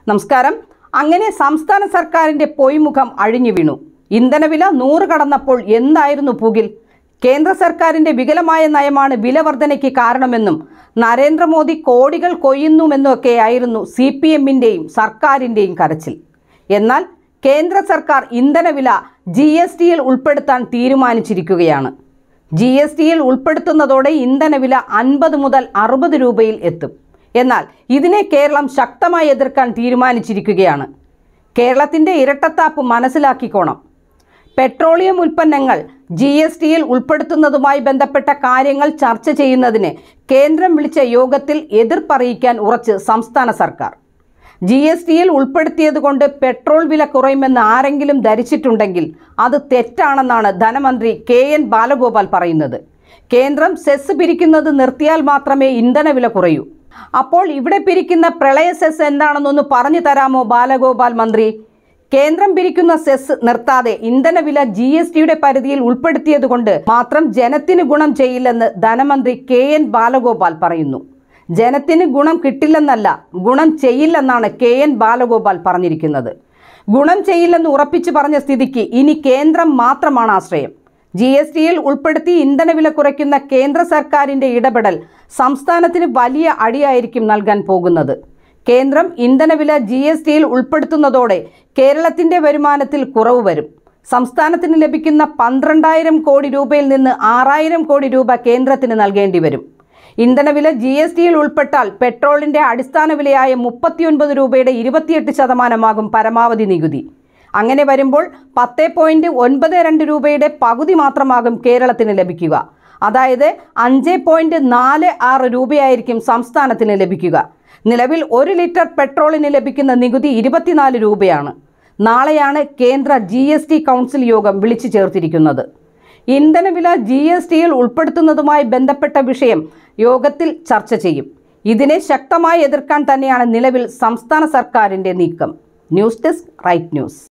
നമസ്കാരം അങ്ങനെ സംസ്ഥാന സർക്കാരിന്റെ പൊയ്മുഖം അഴിഞ്ഞു വീണു ഇന്ധനവില നൂറ് കടന്നപ്പോൾ എന്തായിരുന്നു പുകിൽ കേന്ദ്ര സർക്കാരിന്റെ വികലമായ നയമാണ് വില വർധനയ്ക്ക് കാരണമെന്നും നരേന്ദ്രമോദി കോടികൾ കൊയ്യുന്നുമെന്നൊക്കെയായിരുന്നു സി പി എമ്മിൻ്റെയും സർക്കാരിൻ്റെയും കരച്ചിൽ എന്നാൽ കേന്ദ്ര സർക്കാർ ഇന്ധനവില ജി എസ് ടിയിൽ ഉൾപ്പെടുത്താൻ തീരുമാനിച്ചിരിക്കുകയാണ് ജി എസ് ടിയിൽ ഉൾപ്പെടുത്തുന്നതോടെ ഇന്ധനവില അൻപത് മുതൽ അറുപത് രൂപയിൽ എത്തും എന്നാൽ ഇതിനെ കേരളം ശക്തമായി എതിർക്കാൻ തീരുമാനിച്ചിരിക്കുകയാണ് കേരളത്തിൻ്റെ ഇരട്ടത്താപ്പ് മനസ്സിലാക്കിക്കോണം പെട്രോളിയം ഉൽപ്പന്നങ്ങൾ ജി എസ് ടിയിൽ ഉൾപ്പെടുത്തുന്നതുമായി ബന്ധപ്പെട്ട കാര്യങ്ങൾ ചർച്ച ചെയ്യുന്നതിന് കേന്ദ്രം വിളിച്ച യോഗത്തിൽ എതിർപ്പറിയിക്കാൻ ഉറച്ച് സംസ്ഥാന സർക്കാർ ജി എസ് ടിയിൽ ഉൾപ്പെടുത്തിയതുകൊണ്ട് പെട്രോൾ വില കുറയുമെന്ന് ആരെങ്കിലും ധരിച്ചിട്ടുണ്ടെങ്കിൽ അത് തെറ്റാണെന്നാണ് ധനമന്ത്രി കെ എൻ ബാലഗോപാൽ പറയുന്നത് കേന്ദ്രം സെസ് പിരിക്കുന്നത് നിർത്തിയാൽ മാത്രമേ ഇന്ധനവില കുറയൂ അപ്പോൾ ഇവിടെ പിരിക്കുന്ന പ്രളയ സെസ് എന്താണെന്നൊന്ന് പറഞ്ഞു തരാമോ ബാലഗോപാൽ മന്ത്രി കേന്ദ്രം പിരിക്കുന്ന സെസ് നിർത്താതെ ഇന്ധനവില ജി എസ് ടിയുടെ പരിധിയിൽ ഉൾപ്പെടുത്തിയതുകൊണ്ട് മാത്രം ജനത്തിന് ഗുണം ചെയ്യില്ലെന്ന് ധനമന്ത്രി കെ എൻ ബാലഗോപാൽ പറയുന്നു ജനത്തിന് ഗുണം കിട്ടില്ലെന്നല്ല ഗുണം ചെയ്യില്ലെന്നാണ് കെ എൻ ബാലഗോപാൽ പറഞ്ഞിരിക്കുന്നത് ഗുണം ചെയ്യില്ലെന്ന് ഉറപ്പിച്ചു പറഞ്ഞ സ്ഥിതിക്ക് ഇനി കേന്ദ്രം മാത്രമാണ് ആശ്രയം ജി എസ് ടിയിൽ ഉൾപ്പെടുത്തി ഇന്ധനവില കുറയ്ക്കുന്ന കേന്ദ്ര സർക്കാരിന്റെ ഇടപെടൽ സംസ്ഥാനത്തിന് വലിയ അടിയായിരിക്കും നൽകാൻ പോകുന്നത് കേന്ദ്രം ഇന്ധനവില ജി എസ് ടിയിൽ ഉൾപ്പെടുത്തുന്നതോടെ കേരളത്തിന്റെ വരുമാനത്തിൽ കുറവ് വരും സംസ്ഥാനത്തിന് ലഭിക്കുന്ന പന്ത്രണ്ടായിരം കോടി രൂപയിൽ നിന്ന് ആറായിരം കോടി രൂപ കേന്ദ്രത്തിന് നൽകേണ്ടി വരും ഇന്ധനവില ജി എസ് ടിയിൽ ഉൾപ്പെട്ടാൽ പെട്രോളിന്റെ അടിസ്ഥാന വിലയായ മുപ്പത്തിയൊൻപത് രൂപയുടെ ഇരുപത്തിയെട്ട് ശതമാനമാകും പരമാവധി നികുതി അങ്ങനെ വരുമ്പോൾ പത്ത് പോയിന്റ് ഒൻപത് രണ്ട് രൂപയുടെ പകുതി മാത്രമാകും കേരളത്തിന് ലഭിക്കുക അതായത് അഞ്ച് പോയിന്റ് നാല് ആറ് രൂപയായിരിക്കും സംസ്ഥാനത്തിന് ലഭിക്കുക നിലവിൽ ഒരു ലിറ്റർ പെട്രോളിന് ലഭിക്കുന്ന നികുതി ഇരുപത്തിനാല് രൂപയാണ് നാളെയാണ് കേന്ദ്ര ജി എസ് ടി കൗൺസിൽ യോഗം വിളിച്ചു ചേർത്തിരിക്കുന്നത് ഇന്ധനവില ജി എസ് ടിയിൽ ഉൾപ്പെടുത്തുന്നതുമായി ബന്ധപ്പെട്ട വിഷയം യോഗത്തിൽ ചർച്ച ചെയ്യും ഇതിനെ ശക്തമായി എതിർക്കാൻ തന്നെയാണ് നിലവിൽ സംസ്ഥാന സർക്കാരിൻ്റെ നീക്കം ന്യൂസ് ഡെസ്ക് റൈറ്റ് ന്യൂസ്